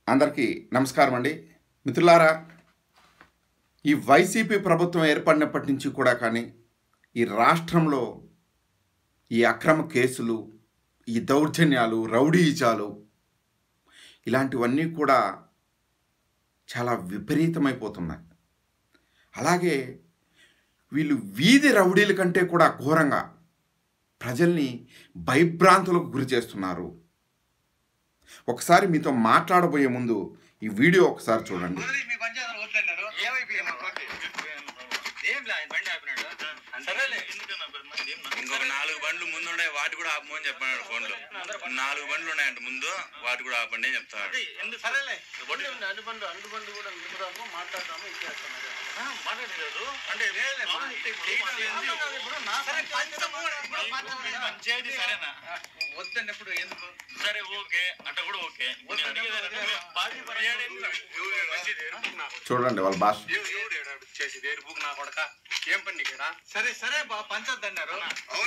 అందరికీ నమస్కారం అండి మిత్రులారా ఈ వైసీపీ ప్రభుత్వం ఏర్పడినప్పటి నుంచి కూడా కానీ ఈ రాష్ట్రంలో ఈ అక్రమ కేసులు ఈ దౌర్జన్యాలు రౌడీజాలు ఇలాంటివన్నీ కూడా చాలా విపరీతమైపోతున్నాయి అలాగే వీళ్ళు వీధి రౌడీల కంటే కూడా ఘోరంగా ప్రజల్ని భయభ్రాంతులకు గురి చేస్తున్నారు ఒకసారి మీతో మాట్లాడబోయే ముందు ఈ వీడియో ఒకసారి చూడండి కుదిరి మీ పంచాయతీలో వద్దన్నారు ఏమైపోయింది ఏం లే ఆయన బండి ఆపినాడు సరేలే ఇంకొక నాలుగు బండ్లు ముందు ఉన్నాయి వాటి కూడా ఆపమని చెప్పాడు ఫోన్లో నాలుగు బండ్లు ఉన్నాయంట ముందు వాటి కూడా ఆపండి అని చెప్తాడు అది ఎందుకు సరేలే అన్ని బండ్లు అన్ని బండ్లు కూడా నిలుపుదాము మాట్లాడదాము ఇచ్చేస్తాము మాట్లాడలేదు అంటే లేదులే, మా ఇప్పుడు ఇప్పుడు నా సరే పంచము ఇప్పుడు పంచము పంచాయతీ సరేనా వద్దన్నప్పుడు ఎందుకు సరే ఓకే అట్ట కూడా ఓకే నేను అడిగేది అదే. పార్టీ పర్యాడే చూడండి వాళ్ళ భాష చేసి దేని బుక్ నా కొడక ఏం పని నీకు ఈడ? సరే సరే బా పంచొద్దన్నారు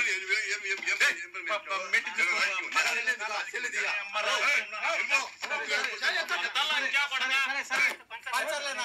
సరే సరే పంచలేనా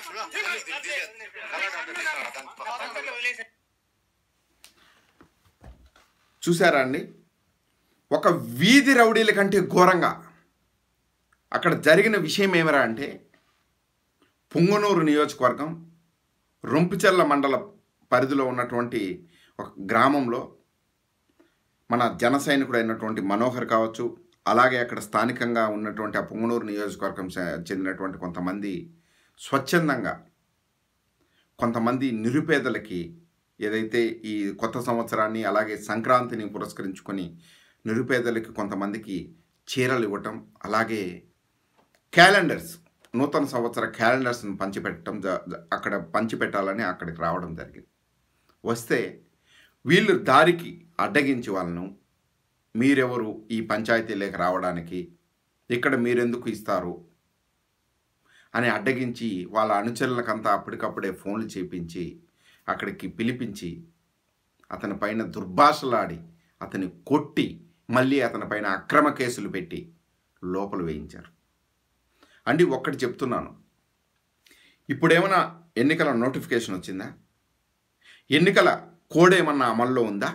చూసారా అండి ఒక వీధి రౌడీల కంటే ఘోరంగా అక్కడ జరిగిన విషయం ఏమిరా అంటే పుంగనూరు నియోజకవర్గం రొంపిచెల్ల మండల పరిధిలో ఉన్నటువంటి ఒక గ్రామంలో మన జన సైనికుడు అయినటువంటి మనోహర్ కావచ్చు అలాగే అక్కడ స్థానికంగా ఉన్నటువంటి ఆ పుంగనూరు నియోజకవర్గం చె- చెందినటువంటి కొంతమంది స్వచ్ఛందంగా కొంతమంది నిరుపేదలకి ఏదైతే ఈ కొత్త సంవత్సరాన్ని అలాగే సంక్రాంతిని పురస్కరించుకొని నిరుపేదలకి కొంతమందికి చీరలు ఇవ్వటం అలాగే క్యాలెండర్స్ నూతన సంవత్సర క్యాలెండర్స్ని పంచిపెట్టడం జ- జ- అక్కడ పంచిపెట్టాలని అక్కడికి రావడం జరిగింది వస్తే వీళ్ళు దారికి అడ్డగించి వాళ్ళను మీరెవరు ఈ పంచాయతీలోకి రావడానికి ఇక్కడ మీరెందుకు ఇస్తారు అని అడ్డగించి వాళ్ళ అనుచరులకంతా అప్పటికప్పుడే ఫోన్లు చేపించి అక్కడికి పిలిపించి అతని పైన దుర్భాషలాడి అతని కొట్టి మళ్ళీ అతని పైన అక్రమ కేసులు పెట్టి లోపల వేయించారు అండి ఒక్కటి చెప్తున్నాను ఇప్పుడేమైనా ఎన్నికల నోటిఫికేషన్ వచ్చిందా ఎన్నికల కోడ్ ఏమన్నా అమల్లో ఉందా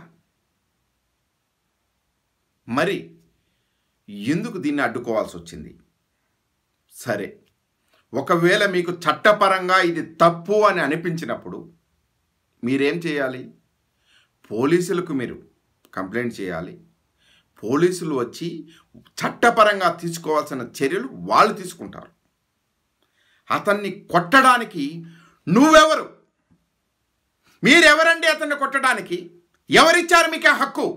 మరి ఎందుకు దీన్ని అడ్డుకోవాల్సి వచ్చింది సరే ఒకవేళ మీకు చట్టపరంగా ఇది తప్పు అని అనిపించినప్పుడు మీరేం చేయాలి పోలీసులకు మీరు కంప్లైంట్ చేయాలి పోలీసులు వచ్చి చట్టపరంగా తీసుకోవాల్సిన చర్యలు వాళ్ళు తీసుకుంటారు అతన్ని కొట్టడానికి నువ్వెవరు మీరెవరండి అతన్ని కొట్టడానికి ఎవరిచ్చారు మీకు ఆ హక్కు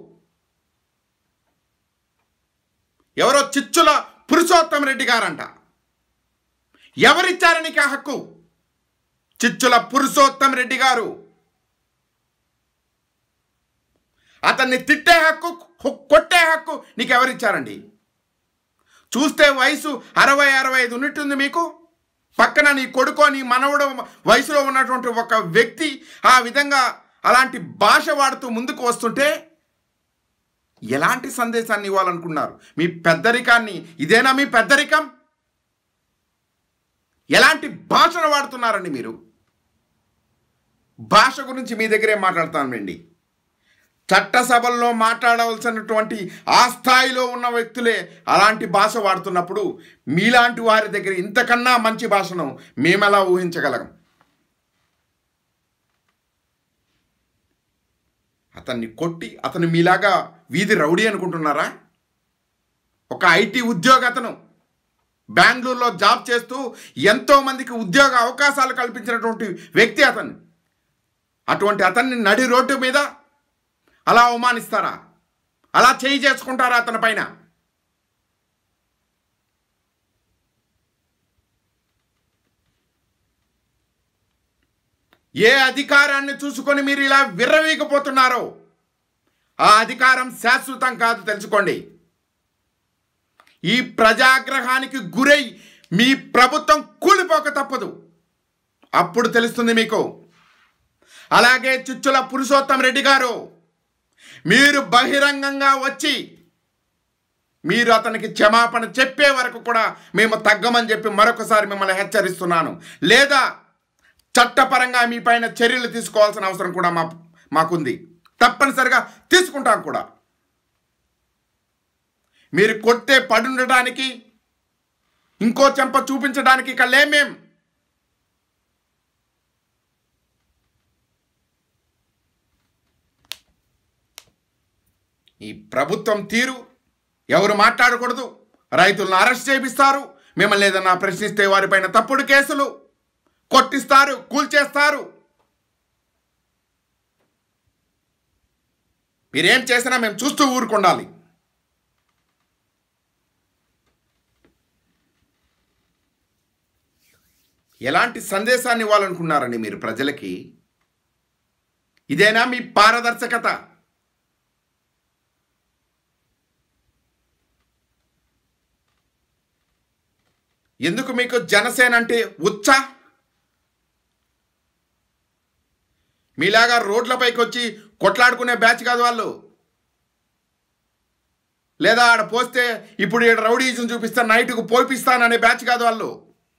ఎవరో చిచ్చుల పురుషోత్తం రెడ్డి గారంట ఎవరిచ్చారు నీకు ఆ హక్కు చిచ్చుల పురుషోత్తం రెడ్డి గారు అతన్ని తిట్టే హక్కు హు- కొట్టే హక్కు నీకు ఎవరిచ్చారండి చూస్తే వయసు అరవై అరవై ఐదు ఉన్నట్టుంది మీకు పక్కన నీ కొడుకో నీ మనవడు వయసులో ఉన్నటువంటి ఒక వ్యక్తి ఆ విధంగా అలాంటి భాష వాడుతూ ముందుకు వస్తుంటే ఎలాంటి సందేశాన్ని ఇవ్వాలనుకున్నారు మీ పెద్దరికాన్ని ఇదేనా మీ పెద్దరికం ఎలాంటి భాషను వాడుతున్నారండి మీరు భాష గురించి మీ దగ్గరే మాట్లాడతానండి చట్టసభల్లో మాట్లాడవలసినటువంటి ఆ స్థాయిలో ఉన్న వ్యక్తులే అలాంటి భాష వాడుతున్నప్పుడు మీలాంటి వారి దగ్గర ఇంతకన్నా మంచి భాషను మేమెలా ఊహించగలం అతన్ని కొట్టి అతను మీలాగా వీధి రౌడీ అనుకుంటున్నారా ఒక ఐటీ ఉద్యోగ అతను బెంగళూరులో జాబ్ చేస్తూ ఎంతో మందికి ఉద్యోగ అవకాశాలు కల్పించినటువంటి వ్యక్తి అతను అటువంటి అతన్ని నడి రోడ్డు మీద అలా అవమానిస్తారా అలా చేయి చేసుకుంటారా అతని పైన ఏ అధికారాన్ని చూసుకొని మీరు ఇలా విర్రవీగిపోతున్నారో ఆ అధికారం శాశ్వతం కాదు తెలుసుకోండి ఈ ప్రజాగ్రహానికి గురై మీ ప్రభుత్వం కూలిపోక తప్పదు అప్పుడు తెలుస్తుంది మీకు అలాగే చుచ్చుల పురుషోత్తం రెడ్డి గారు మీరు బహిరంగంగా వచ్చి మీరు అతనికి క్షమాపణ చెప్పే వరకు కూడా మేము తగ్గమని చెప్పి మరొకసారి మిమ్మల్ని హెచ్చరిస్తున్నాను లేదా చట్టపరంగా మీ పైన చర్యలు తీసుకోవాల్సిన అవసరం కూడా మా మాకుంది తప్పనిసరిగా తీసుకుంటాం కూడా మీరు కొట్టే పడుండటానికి ఇంకో చెంప చూపించడానికి ఇక్కడ లేమేం ఈ ప్రభుత్వం తీరు ఎవరు మాట్లాడకూడదు రైతులను అరెస్ట్ చేపిస్తారు మిమ్మల్ని ఏదన్నా ప్రశ్నిస్తే వారిపైన తప్పుడు కేసులు కొట్టిస్తారు కూల్చేస్తారు మీరేం చేసినా మేము చూస్తూ ఊరుకుండాలి ఎలాంటి సందేశాన్ని ఇవ్వాలనుకున్నారండి మీరు ప్రజలకి ఇదేనా మీ పారదర్శకత ఎందుకు మీకు జనసేన అంటే ఉచ్చ మీలాగా రోడ్లపైకి వచ్చి కొట్లాడుకునే బ్యాచ్ కాదు వాళ్ళు లేదా ఆడ పోస్తే ఇప్పుడు ఈడ రౌడీజం చూపిస్తా నైట్కు పోయిపిస్తాననే బ్యాచ్ కాదు వాళ్ళు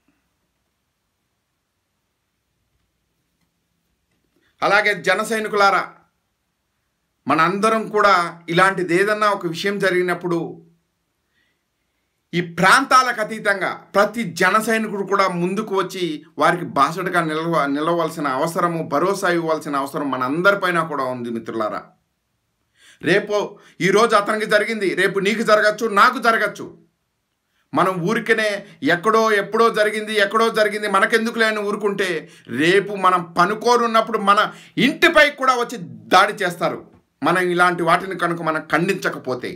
అలాగే జన సైనికులారా మనందరం కూడా ఇలాంటిది ఏదన్నా ఒక విషయం జరిగినప్పుడు ఈ ప్రాంతాలకు అతీతంగా ప్రతి జన సైనికుడు కూడా ముందుకు వచ్చి వారికి బాసటగా నిలవ నిలవలసిన అవసరము భరోసా ఇవ్వాల్సిన అవసరం మనందరిపైన కూడా ఉంది మిత్రులారా రేపు ఈరోజు అతనికి జరిగింది రేపు నీకు జరగచ్చు నాకు జరగచ్చు మనం ఊరికనే ఎక్కడో ఎప్పుడో జరిగింది ఎక్కడో జరిగింది మనకెందుకు లేని ఊరుకుంటే రేపు మనం పనుకోరున్నప్పుడు మన ఇంటిపై కూడా వచ్చి దాడి చేస్తారు మనం ఇలాంటి వాటిని కనుక మనం ఖండించకపోతే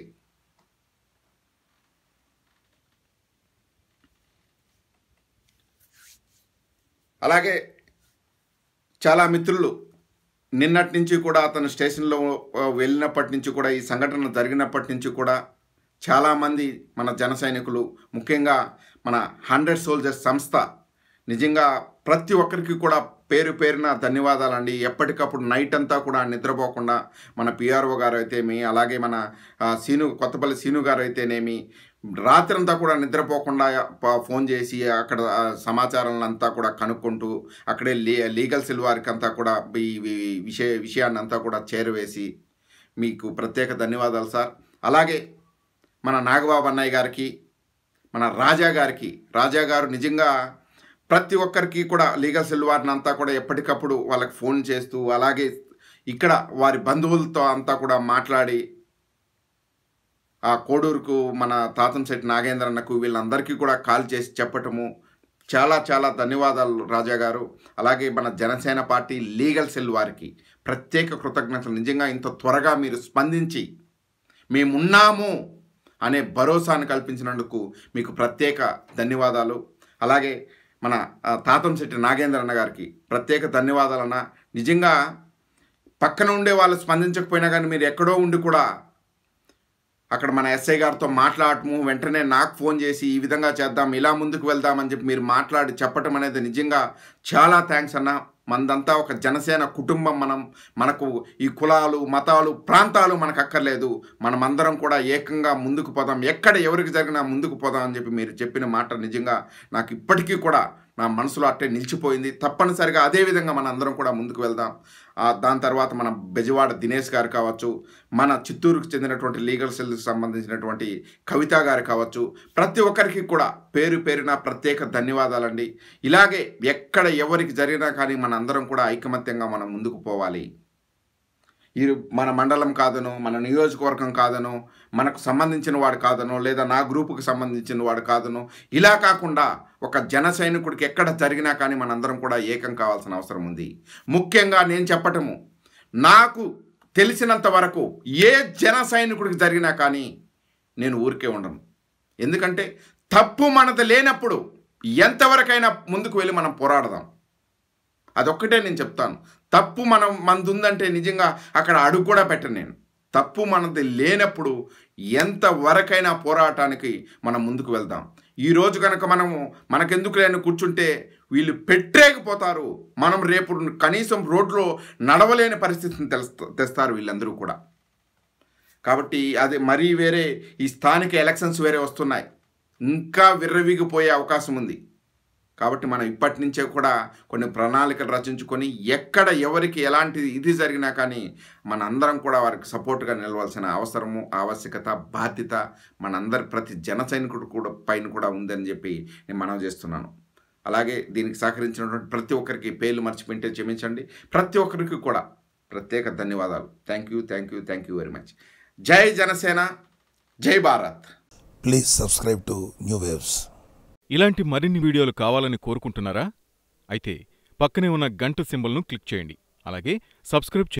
అలాగే చాలా మిత్రులు నిన్నటి నుంచి కూడా అతను స్టేషన్లో ఆ, వెళ్ళినప్పటి నుంచి కూడా ఈ సంఘటన జరిగినప్పటి నుంచి కూడా చాలామంది మన జన సైనికులు ముఖ్యంగా మన హండ్రెడ్ సోల్జర్స్ సంస్థ నిజంగా ప్రతి ఒక్కరికి కూడా పేరు పేరున ధన్యవాదాలండి ఎప్పటికప్పుడు నైట్ అంతా కూడా నిద్రపోకుండా మన పిఆర్ఓ గారు అయితేమి అలాగే మన ఆ, సీను కొత్తపల్లి సీను గారు అయితేనేమి రాత్రంతా కూడా నిద్రపోకుండా ప- ఫోన్ చేసి అక్కడ ఆ, సమాచారాలను అంతా కూడా కనుక్కుంటూ అక్కడే లీ లీగల్ సెల్ వారికి అంతా కూడా ఈ ఈ విషయ విషయాన్ని అంతా కూడా చేరవేసి మీకు ప్రత్యేక ధన్యవాదాలు సార్ అలాగే మన నాగబాబు అన్నయ్య గారికి మన రాజా గారికి రాజా గారు నిజంగా ప్రతి ఒక్కరికి కూడా లీగల్ సెల్ వారిని అంతా కూడా ఎప్పటికప్పుడు వాళ్ళకి ఫోన్ చేస్తూ అలాగే ఇక్కడ వారి బంధువులతో అంతా కూడా మాట్లాడి ఆ కోడూరుకు మన తాతంశెట్టి నాగేంద్ర అన్నకు వీళ్ళందరికీ కూడా కాల్ చేసి చెప్పటము చాలా చాలా ధన్యవాదాలు రాజా గారు అలాగే మన జనసేన పార్టీ లీగల్ సెల్ వారికి ప్రత్యేక కృతజ్ఞతలు నిజంగా ఇంత త్వరగా మీరు స్పందించి మేమున్నాము అనే భరోసాను కల్పించినందుకు మీకు ప్రత్యేక ధన్యవాదాలు అలాగే మన ఆ, తాతంశెట్టి నాగేంద్ర అన్న గారికి ప్రత్యేక ధన్యవాదాలన్న నిజంగా పక్కన ఉండే వాళ్ళు స్పందించకపోయినా కానీ మీరు ఎక్కడో ఉండి కూడా అక్కడ మన ఎస్ఐ గారితో మాట్లాడటము వెంటనే నాకు ఫోన్ చేసి ఈ విధంగా చేద్దాం ఇలా ముందుకు వెళ్దామని చెప్పి మీరు మాట్లాడి చెప్పటం అనేది నిజంగా చాలా థ్యాంక్స్ అన్న మనదంతా ఒక జనసేన కుటుంబం మనం మనకు ఈ కులాలు మతాలు ప్రాంతాలు మనకు అక్కర్లేదు మనమందరం కూడా ఏకంగా ముందుకు పోదాం ఎక్కడ ఎవరికి జరిగినా ముందుకు పోదాం అని చెప్పి మీరు చెప్పిన మాట నిజంగా నాకు ఇప్పటికీ కూడా నా మనసులో అట్టే నిలిచిపోయింది తప్పనిసరిగా అదే విధంగా మన అందరం కూడా ముందుకు వెళ్దాం ఆ, దాని తర్వాత మన బెజవాడ దినేష్ గారు కావచ్చు మన చిత్తూరుకు చెందినటువంటి లీగల్ సెల్కి సంబంధించినటువంటి కవిత గారు కావచ్చు ప్రతి ఒక్కరికి కూడా పేరు పేరున ప్రత్యేక ధన్యవాదాలండి ఇలాగే ఎక్కడ ఎవరికి జరిగినా కానీ మన అందరం కూడా ఐకమత్యంగా మనం ముందుకు పోవాలి ఈ మన మండలం కాదను మన నియోజకవర్గం కాదను మనకు సంబంధించిన వాడు కాదను లేదా నా గ్రూపుకి సంబంధించిన వాడు కాదను ఇలా కాకుండా ఒక జన సైనికుడికి ఎక్కడ జరిగినా కానీ మనందరం కూడా ఏకం కావాల్సిన అవసరం ఉంది ముఖ్యంగా నేను చెప్పటము నాకు తెలిసినంత వరకు ఏ జన సైనికుడికి జరిగినా కానీ నేను ఊరికే ఉండను ఎందుకంటే తప్పు మనది లేనప్పుడు ఎంతవరకైనా ముందుకు వెళ్ళి మనం పోరాడదాం అదొక్కటే నేను చెప్తాను తప్పు మనం మనది ఉందంటే నిజంగా అక్కడ అడుగు కూడా పెట్టను నేను తప్పు మనది లేనప్పుడు ఎంతవరకైనా పోరాటానికి మనం ముందుకు వెళ్దాం ఈ రోజు కనుక మనము మనకెందుకు లేని కూర్చుంటే వీళ్ళు పెట్టేకపోతారు మనం రేపు కనీసం రోడ్లో నడవలేని పరిస్థితిని తెలుస్త తెస్తారు వీళ్ళందరూ కూడా కాబట్టి అది మరీ వేరే ఈ స్థానిక ఎలక్షన్స్ వేరే వస్తున్నాయి ఇంకా విర్రవీగిపోయే అవకాశం ఉంది కాబట్టి మనం ఇప్పటి నుంచే కూడా కొన్ని ప్రణాళికలు రచించుకొని ఎక్కడ ఎవరికి ఎలాంటి ఇది జరిగినా కానీ మన అందరం కూడా వారికి సపోర్ట్గా నిలవాల్సిన అవసరము ఆవశ్యకత బాధ్యత మనందరి ప్రతి జన సైనికుడు కూడా పైన కూడా ఉందని చెప్పి నేను మనవి చేస్తున్నాను అలాగే దీనికి సహకరించినటువంటి ప్రతి ఒక్కరికి పేర్లు మర్చిపోయింటే క్షమించండి ప్రతి ఒక్కరికి కూడా ప్రత్యేక ధన్యవాదాలు thank you thank you thank you very much జై జనసేన జై Bharat Please subscribe to New Waves. ఇలాంటి మరిన్ని వీడియోలు కావాలని కోరుకుంటున్నారా అయితే పక్కనే ఉన్న గంట సింబల్ను క్లిక్ చేయండి అలాగే సబ్స్క్రైబ్